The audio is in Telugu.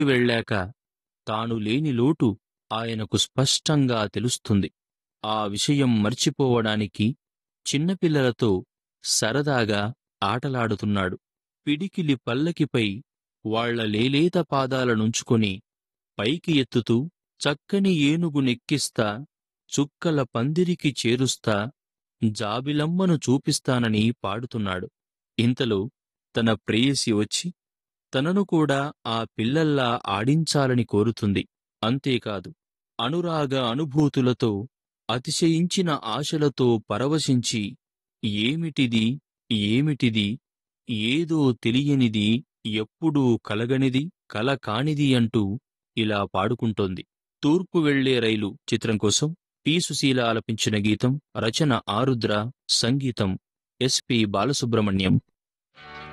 వెళ్ళాక తాను లేని లోటు ఆయనకు స్పష్టంగా తెలుస్తుంది ఆ విషయం మర్చిపోవడానికి చిన్నపిల్లలతో సరదాగా ఆటలాడుతున్నాడు పిడికిలి పల్లకిపై వాళ్ల లేలేత పాదాలనుంచుకొని పైకి ఎత్తుతూ చక్కని ఏనుగు నెక్కిస్తా చుక్కల పందిరికి చేరుస్తా జాబిలమ్మను చూపిస్తానని పాడుతున్నాడు ఇంతలో తన ప్రేయసి వచ్చి తనను కూడా ఆ పిల్లల్లా ఆడించాలని కోరుతుంది అంతేకాదు అనురాగ అనుభూతులతో అతిశయించిన ఆశలతో పరవశించి ఏమిటిది ఏమిటిది ఏదో తెలియనిది ఎప్పుడూ కలగనిది కల కానిది అంటూ ఇలా పాడుకుంటోంది తూర్పు వెళ్లే రైలు చిత్రం కోసం పి సుశీల ఆలపించిన గీతం రచన ఆరుద్ర సంగీతం ఎస్పి బాలసుబ్రహ్మణ్యం